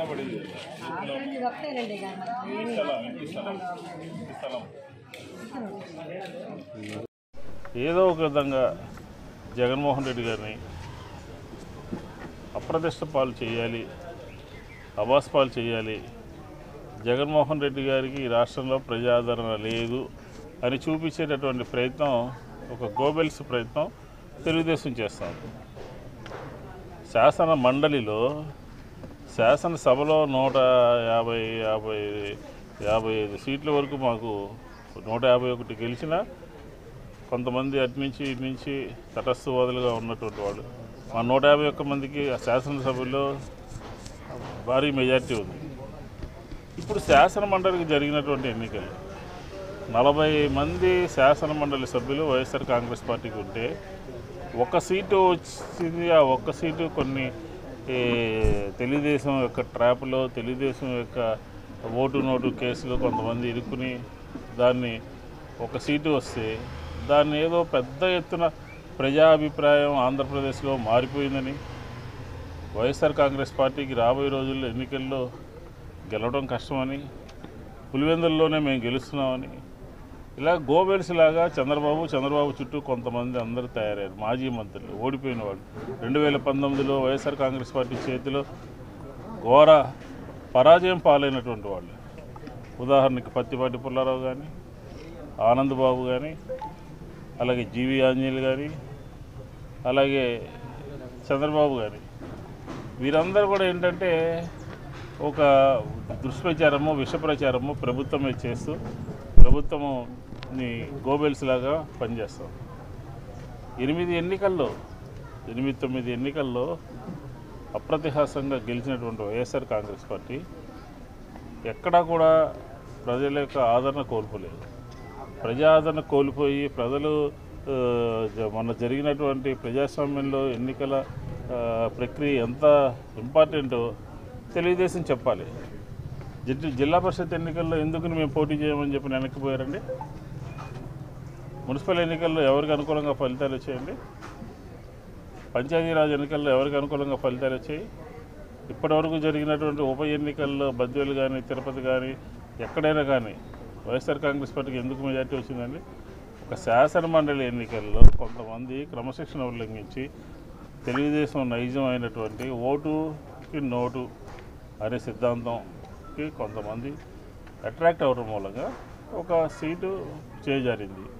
పడింది ఆఖరికి ఒకటేనండి ఇక మనకి ఏమీ స్థలం ఇంటి స్థలం ఇంటి స్థలం ఏదో ఒక విధంగా జగన్మోహన్ రెడ్డి గారిని అప్రతిష్ట పాలు చేయాలి అబాస్ పాలు చేయాలి జగన్మోహన్ రెడ్డి గారికి ఈ రాష్ట్రంలో ప్రజాదరణ లేదు అని చూపించేటటువంటి ప్రయత్నం ఒక గోబెల్స్ ప్రయత్నం తెలుగుదేశం చేస్తాం శాసన మండలిలో శాసనసభలో నూట యాభై యాభై యాభై ఐదు సీట్ల వరకు మాకు నూట యాభై ఒకటి గెలిచిన కొంతమంది అటు నుంచి ఇటు నుంచి తటస్థవాదులుగా ఉన్నటువంటి వాళ్ళు మా నూట యాభై ఒక్క మందికి ఆ శాసనసభలో భారీ మెజార్టీ ఉంది ఇప్పుడు శాసన మండలికి జరిగినటువంటి ఎన్నికలు నలభై మంది శాసన మండలి సభ్యులు వైఎస్ఆర్ కాంగ్రెస్ పార్టీకి ఉంటే ఒక సీటు వచ్చింది ఆ ఒక్క సీటు కొన్ని ఈ, తెలుగుదేశం యొక్క ట్రాప్లో తెలుగుదేశం యొక్క ఓటు నోటు కేసులో కొంతమంది ఇరుక్కుని దాన్ని ఒక సీటు వస్తే దాన్ని ఏదో పెద్ద ఎత్తున ప్రజాభిప్రాయం ఆంధ్రప్రదేశ్లో మారిపోయిందని వైఎస్ఆర్ కాంగ్రెస్ పార్టీకి రాబోయే రోజుల్లో ఎన్నికల్లో గెలవడం కష్టమని పులివెందుల్లోనే మేము గెలుస్తున్నామని ఇలా గోబెల్స్ లాగా చంద్రబాబు చంద్రబాబు చుట్టూ కొంతమంది అందరూ తయారయ్యారు మాజీ మంత్రులు ఓడిపోయిన వాళ్ళు రెండు వేల పంతొమ్మిదిలో వైఎస్ఆర్ కాంగ్రెస్ పార్టీ చేతిలో ఘోర పరాజయం పాలైనటువంటి వాళ్ళు ఉదాహరణకి పత్తిపాటి పుల్లారావు కానీ ఆనందబాబు కానీ అలాగే జీవి ఆంజనేయులు కానీ అలాగే చంద్రబాబు గారి వీరందరూ కూడా ఏంటంటే ఒక దుష్ప్రచారము విష ప్రచారము ప్రభుత్వమే చేస్తూ ప్రభుత్వముని గోబెల్స్ లాగా పనిచేస్తాం ఎనిమిది ఎన్నికల్లో ఎనిమిది తొమ్మిది ఎన్నికల్లో అప్రతిహాసంగా గెలిచినటువంటి వైఎస్ఆర్ కాంగ్రెస్ పార్టీ ఎక్కడా కూడా ప్రజల యొక్క ఆదరణ కోల్పోలేదు ప్రజా ఆదరణ కోల్పోయి ప్రజలు ఆ, జ- మొన్న జరిగినటువంటి ప్రజాస్వామ్యంలో ఎన్నికల ఆ, ప్రక్రియ ఎంత ఇంపార్టెంటో తెలుగుదేశం చెప్పాలి జిల్లా జిల్లా పరిషత్ ఎన్నికల్లో ఎందుకు మేము పోటీ చేయమని చెప్పి వెనక్కిపోయారండి మున్సిపల్ ఎన్నికల్లో ఎవరికి అనుకూలంగా ఫలితాలు వచ్చాయండి పంచాయతీరాజ్ ఎన్నికల్లో ఎవరికి అనుకూలంగా ఫలితాలు వచ్చాయి ఇప్పటివరకు జరిగినటువంటి ఉప ఎన్నికల్లో బద్వేలు కానీ తిరుపతి కానీ ఎక్కడైనా కానీ వైఎస్ఆర్ కాంగ్రెస్ పార్టీకి ఎందుకు మెజార్టీ వచ్చిందండి ఒక శాసన మండలి ఎన్నికల్లో కొంతమంది క్రమశిక్షణ ఉల్లంఘించి తెలుగుదేశం నైజం అయినటువంటి ఓటుకి నోటు అనే సిద్ధాంతంకి కొంతమంది అట్రాక్ట్ అవ్వడం మూలంగా ఒక సీటు చేజారింది